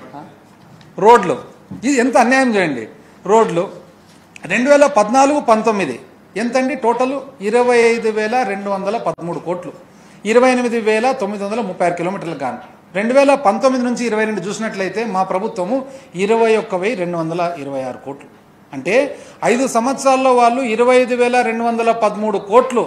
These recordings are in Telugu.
ఆ? రోడ్లు ఇది ఎంత అన్యాయం చేయండి రోడ్లు రెండు వేల పద్నాలుగు పంతొమ్మిది ఎంతండి టోటల్ ఇరవై ఐదు వేల రెండు వందల పదమూడు కోట్లు ఇరవై ఎనిమిది వేల తొమ్మిది వందల ముప్పై ఆరు కిలోమీటర్లకు గాను రెండు వేల పంతొమ్మిది నుంచి ఇరవై రెండు చూసినట్లయితే మా ప్రభుత్వము ఇరవై ఒక్క వెయ్యి రెండు వందల ఇరవై ఆరు కోట్లు అంటే ఐదు సంవత్సరాల్లో వాళ్ళు ఇరవై ఐదు వేల రెండు వందల పదమూడు కోట్లు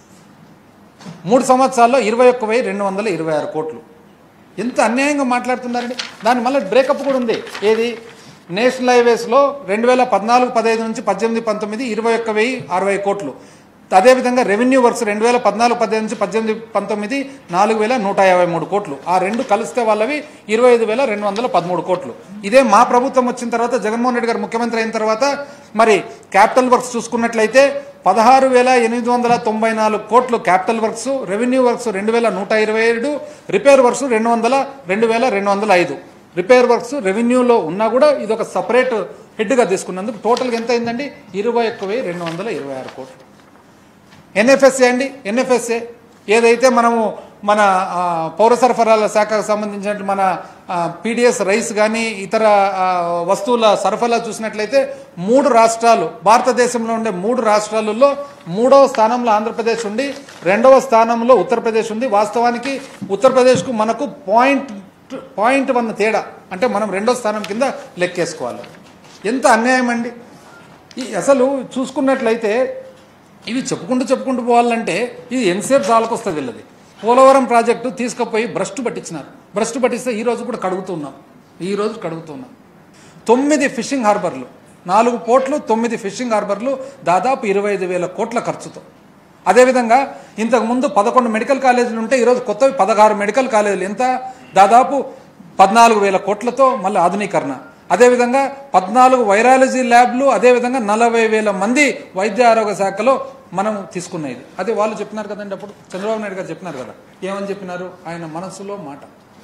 మూడు సంవత్సరాల్లో ఇరవై ఒక్క వెయ్యి రెండు వందల ఇరవై ఆరు కోట్లు ఎంత అన్యాయంగా మాట్లాడుతున్నారండి దాని మళ్ళీ బ్రేకప్ కూడా ఉంది ఏది నేషనల్ హైవేస్లో రెండు వేల పద్నాలుగు పదహైదు నుంచి పద్దెనిమిది పంతొమ్మిది ఇరవై ఒక్క వెయ్యి అరవై కోట్లు అదేవిధంగా రెవెన్యూ వర్క్స్ రెండు వేల పద్నాలుగు పద్దెనిమిది నుంచి పద్దెనిమిది పంతొమ్మిది నాలుగు వేల నూట యాభై మూడు కోట్లు ఆ రెండు కలిస్తే వాళ్ళవి ఇరవై ఐదు వేల రెండు వందల పదమూడు కోట్లు ఇదే మా ప్రభుత్వం వచ్చిన తర్వాత జగన్మోహన్ రెడ్డి గారు ముఖ్యమంత్రి అయిన తర్వాత మరి క్యాపిటల్ వర్క్స్ చూసుకున్నట్లయితే పదహారు వేల ఎనిమిది వందల తొంభై నాలుగు కోట్లు క్యాపిటల్ వర్క్స్ రెవెన్యూ వర్క్స్ రెండు వేల నూట ఇరవై ఏడు రిపేర్ వర్క్స్ రెండు వందల రెండు వేల రెండు వందల ఐదు రిపేర్ వర్క్స్ రెవెన్యూలో ఉన్నా కూడా ఇది ఒక సపరేట్ హెడ్గా తీసుకున్నందుకు టోటల్గా ఎంత అయిందండి ఇరవై ఒక్క వెయ్యి రెండు వందల ఇరవై ఆరు కోట్లు ఎన్ఎఫ్ఎస్ఏ అండి ఎన్ఎఫ్ఎస్ఏ ఏదైతే మనము మన ఆ, పౌర సరఫరాల శాఖకు సంబంధించిన మన పీడిఎస్ రైస్ కానీ ఇతర ఆ, వస్తువుల సరఫరా చూసినట్లయితే మూడు రాష్ట్రాలు భారతదేశంలో ఉండే మూడు రాష్ట్రాలలో మూడవ స్థానంలో ఆంధ్రప్రదేశ్ ఉండి రెండవ స్థానంలో ఉత్తరప్రదేశ్ ఉంది వాస్తవానికి ఉత్తరప్రదేశ్కు మనకు పాయింట్ పాయింట్ వన్ తేడా అంటే మనం రెండో స్థానం కింద లెక్కేసుకోవాలి ఎంత అన్యాయం అండి ఈ అసలు చూసుకున్నట్లయితే ఇవి చెప్పుకుంటూ చెప్పుకుంటూ పోవాలంటే ఇది ఎంతసేపు చాలకొస్తుంది వీళ్ళది పోలవరం ప్రాజెక్టు తీసుకుపోయి భ్రష్టు పట్టించినారు భ్రష్టు పట్టిస్తే ఈ రోజు కూడా కడుగుతున్నాం ఈ రోజు కడుగుతున్నాం తొమ్మిది ఫిషింగ్ హార్బర్లు నాలుగు పోర్ట్లు తొమ్మిది ఫిషింగ్ హార్బర్లు దాదాపు ఇరవై ఐదు వేల కోట్ల ఖర్చుతో అదేవిధంగా ఇంతకుముందు పదకొండు మెడికల్ కాలేజీలు ఉంటే ఈరోజు కొత్తవి పదహారు మెడికల్ కాలేజీలు ఎంత దాదాపు పద్నాలుగు వేల కోట్లతో మళ్ళీ ఆధునీకరణ అదేవిధంగా పద్నాలుగు వైరాలజీ ల్యాబ్లు అదేవిధంగా నలభై వేల మంది వైద్య ఆరోగ్య శాఖలో మనం తీసుకున్నది అదే వాళ్ళు చెప్పినారు కదండి అప్పుడు చంద్రబాబు నాయుడు గారు చెప్పినారు కదా ఏమని చెప్పినారు ఆయన మనసులో మాట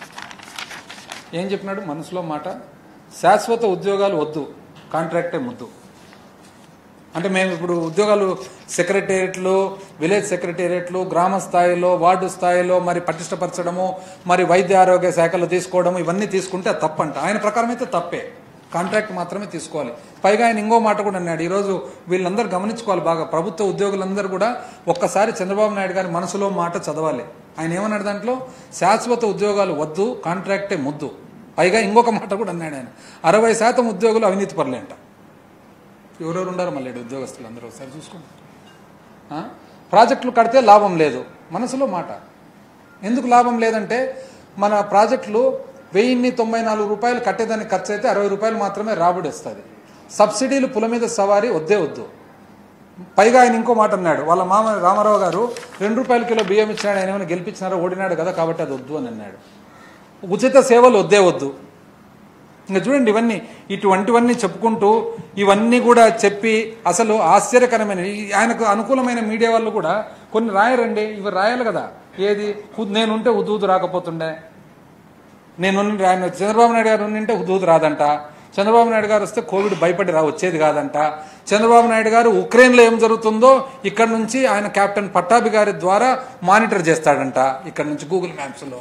ఏం చెప్పినాడు మనసులో మాట శాశ్వత ఉద్యోగాలు వద్దు కాంట్రాక్టే ముద్దు అంటే మేము ఇప్పుడు ఉద్యోగాలు సెక్రటేరియట్లు విలేజ్ సెక్రటేరియట్లు గ్రామ స్థాయిలో వార్డు స్థాయిలో మరి పటిష్టపరచడము మరి వైద్య ఆరోగ్య శాఖలు తీసుకోవడము ఇవన్నీ తీసుకుంటే అది తప్పంట ఆయన ప్రకారం అయితే తప్పే కాంట్రాక్ట్ మాత్రమే తీసుకోవాలి పైగా ఆయన ఇంకో మాట కూడా అన్నాడు ఈరోజు వీళ్ళందరూ గమనించుకోవాలి బాగా ప్రభుత్వ ఉద్యోగులందరూ కూడా ఒక్కసారి చంద్రబాబు నాయుడు గారి మనసులో మాట చదవాలి ఆయన ఏమన్నాడు దాంట్లో శాశ్వత ఉద్యోగాలు వద్దు కాంట్రాక్టే ముద్దు పైగా ఇంకొక మాట కూడా అన్నాడు ఆయన అరవై శాతం ఉద్యోగులు అవినీతి పరులేంట ఎవరెవరు ఉండారు మళ్ళీ ఈడ ఉద్యోగస్తులు అందరూ ఒకసారి చూసుకోండి ఆ? ప్రాజెక్టులు కడితే లాభం లేదు మనసులో మాట ఎందుకు లాభం లేదంటే మన ప్రాజెక్టులు వెయ్యిన్ని తొంభై నాలుగు రూపాయలు కట్టేదానికి ఖర్చు అయితే అరవై రూపాయలు మాత్రమే రాబడి వస్తుంది సబ్సిడీలు పుల మీద సవారీ వద్దే వద్దు పైగా ఆయన ఇంకో మాట అన్నాడు వాళ్ళ మామ రామారావు గారు రెండు రూపాయల కిలో బియ్యం ఇచ్చినాడు ఆయన ఏమైనా గెలిపించినారో ఓడినాడు కదా కాబట్టి అది వద్దు అని అన్నాడు ఉచిత సేవలు వద్దే వద్దు ఇంకా చూడండి ఇవన్నీ ఇటువంటివన్నీ చెప్పుకుంటూ ఇవన్నీ కూడా చెప్పి అసలు ఆశ్చర్యకరమైన ఈ- ఆయనకు అనుకూలమైన మీడియా వాళ్ళు కూడా కొన్ని రాయరండి ఇవి రాయాలి కదా ఏది హు- నేనుంటే హుదూదు రాకపోతుండే నేను ఉన్న- ఆయన చంద్రబాబు నాయుడు గారు ఉంటే హుదూదు రాదంట చంద్రబాబు నాయుడు గారు వస్తే కోవిడ్ భయపడి రా వచ్చేది కాదంట చంద్రబాబు నాయుడు గారు ఉక్రెయిన్లో ఏం జరుగుతుందో ఇక్కడ నుంచి ఆయన కెప్టెన్ పట్టాభి గారి ద్వారా మానిటర్ చేస్తాడంట ఇక్కడ నుంచి గూగుల్ మ్యాప్స్లో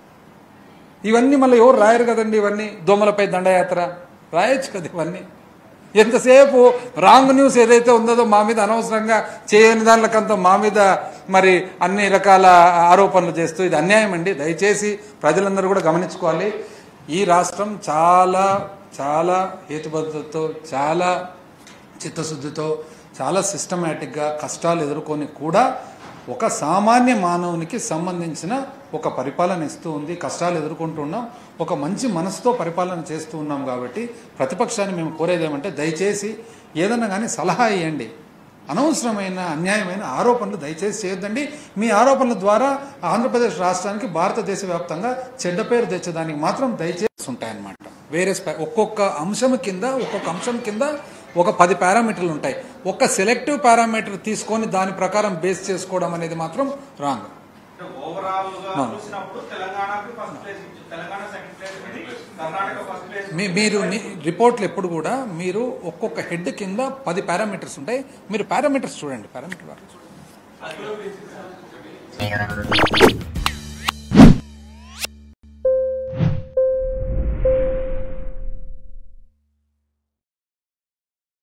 ఇవన్నీ మళ్ళీ ఎవరు రాయరు కదండి ఇవన్నీ దోమలపై దండయాత్ర రాయొచ్చు కదా ఇవన్నీ ఎంతసేపు రాంగ్ న్యూస్ ఏదైతే ఉందో మా మీద అనవసరంగా చేయని దానికంతా మా మీద మరి అన్ని రకాల ఆరోపణలు చేస్తూ ఇది అన్యాయం అండి దయచేసి ప్రజలందరూ కూడా గమనించుకోవాలి ఈ రాష్ట్రం చాలా చాలా హేతుబద్ధతతో చాలా చిత్తశుద్ధితో చాలా సిస్టమేటిక్గా కష్టాలు ఎదుర్కొని కూడా ఒక సామాన్య మానవునికి సంబంధించిన ఒక పరిపాలన ఇస్తూ ఉంది కష్టాలు ఎదుర్కొంటున్నాం ఒక మంచి మనసుతో పరిపాలన చేస్తూ ఉన్నాం కాబట్టి ప్రతిపక్షాన్ని మేము కోరేది ఏమంటే దయచేసి ఏదన్నా కానీ సలహా ఇవ్వండి అనవసరమైన అన్యాయమైన ఆరోపణలు దయచేసి చేయొద్దండి మీ ఆరోపణల ద్వారా ఆంధ్రప్రదేశ్ రాష్ట్రానికి భారతదేశ వ్యాప్తంగా చెడ్డ పేరు తెచ్చేదానికి మాత్రం దయచేసి ఉంటాయన్నమాట వేరే స్పై- ఒక్కొక్క అంశం కింద ఒక్కొక్క అంశం కింద ఒక పది పారామీటర్లు ఉంటాయి ఒక సెలెక్టివ్ పారామీటర్ తీసుకొని దాని ప్రకారం బేస్ చేసుకోవడం అనేది మాత్రం రాంగ్ అంటే ఓవరాల్ గా చూసినప్పుడు తెలంగాణకి ఫస్ట్ ప్లేస్ ఇచ్చి- తెలంగాణ సెకండ్ ప్లేస్ ఉంది కర్ణాటక ఫస్ట్ ప్లేస్ మీ మీరు ని- రిపోర్ట్లు ఎప్పుడు కూడా మీరు ఒక్కొక్క హెడ్ కింద పది పారామీటర్స్ ఉంటాయి మీరు పారామీటర్స్ చూడండి పారామీటర్